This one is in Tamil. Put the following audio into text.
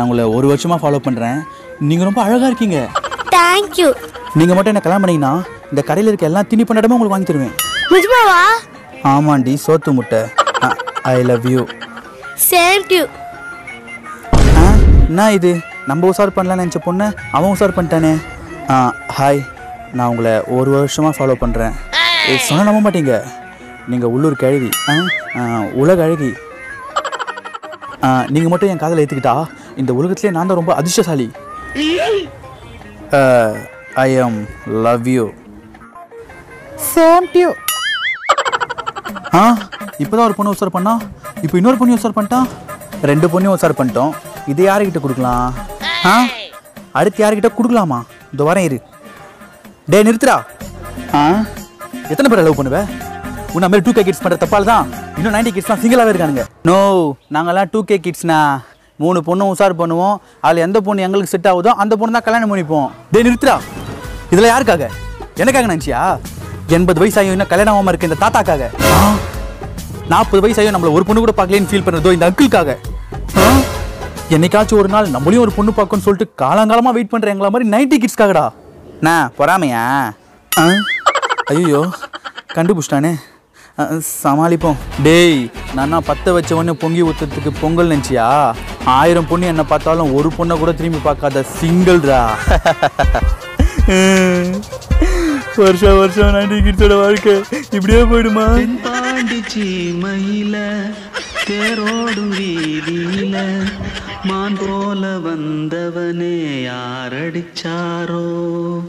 உங்களை ஒரு வருஷமாக ஃபாலோ பண்ணுறேன் நீங்கள் ரொம்ப அழகாக இருக்கீங்க தேங்க்யூ நீங்கள் மட்டும் என்ன கல்யாணம் பண்ணீங்கன்னா இந்த கடையில் இருக்க எல்லா திணி பண்ணடமும் உங்களுக்கு வாங்கி தருவேன் நிஜமாவா ஆமாண்டி சோத்து முட்டை I love you same to you ஆ என்ன இது நம்ம உசார் பண்ணலாம்னு நினச்ச பொண்ணு அவன் உசார் பண்ணிட்டானே ஆ ஹாய் நான் உங்களை ஒரு வருஷமாக ஃபாலோ பண்ணுறேன் சொன்ன நம்ப மாட்டீங்க நீங்கள் உள்ளூர் கழுவி ஆ ஆ, உலக அழகி நீங்கள் மட்டும் என் காதலை ஏற்றுக்கிட்டா இந்த உலகத்திலே நான் தான் ரொம்ப அதிர்ஷ்டசாலி I am love you same to you ஆ இப்போதான் ஒரு பொண்ணு உசார் பண்ணா இப்போ இன்னொரு பொண்ணு உசார் பண்ணிட்டான் ரெண்டு பொண்ணையும் உசார் பண்ணிட்டோம் இது யாருக்கிட்ட கொடுக்கலாம் ஆ அடுத்து யாருக்கிட்ட கொடுக்கலாமா இந்த வரேன் இரு டே நிறுத்துடா ஆ எத்தனை பேரை லவ் பண்ணுவ உன்ன மாதிரி டூ கே கிட்ஸ் பண்ணுற தப்பால் தான் இன்னும் நைன்டி கிட்ஸ்லாம் சிங்கிளாகவே இருக்கானுங்க நோ நாங்கள்லாம் டூ கே கிட்ஸ்னா மூணு பொண்ணும் உசார் பண்ணுவோம் அதில் எந்த பொண்ணு எங்களுக்கு செட் ஆகுதோ அந்த பொண்ணு தான் கல்யாணம் பண்ணிப்போம் டே நிறுத்துடா இதில் யாருக்காக எனக்காக நினச்சியா எண்பது வயசாயும் இன்னும் கல்யாணம் ஆகாம இருக்க இந்த தாத்தாக்காக ஆ நாற்பது வயசாயும் நம்மள ஒரு பொண்ணு கூட பார்க்கலன்னு ஃபீல் பண்ணுறதோ இந்த அங்கிளுக்காக ஆ? என்னைக்காச்சும் ஒரு நாள் நம்மளையும் ஒரு பொண்ணு பார்க்கணும்னு சொல்லிட்டு காலங்காலமாக வெயிட் பண்ணுற எங்கள மாதிரி நைன்டி கிட்ஸ்க்காகடா நான் பொறாமையா ஐயோ கண்டுபிடிச்சிட்டானே ஆ, சமாளிப்போம் டேய் நான் பத்த வச்ச உடனே பொங்கி ஊத்துறதுக்கு பொங்கல் நினச்சியா ஆயிரம் பொண்ணு என்னை பார்த்தாலும் ஒரு பொண்ணை கூட திரும்பி பார்க்காத சிங்கிள்ரா வருஷம் வருஷம் நைன்டி கிட்ஸோட வாழ்க்கை இப்படியே போயிடுமா தென்பாண்டி சீமையில தேரோடும் வீதியில மான் போல வந்தவனே யாரடிச்சாரோ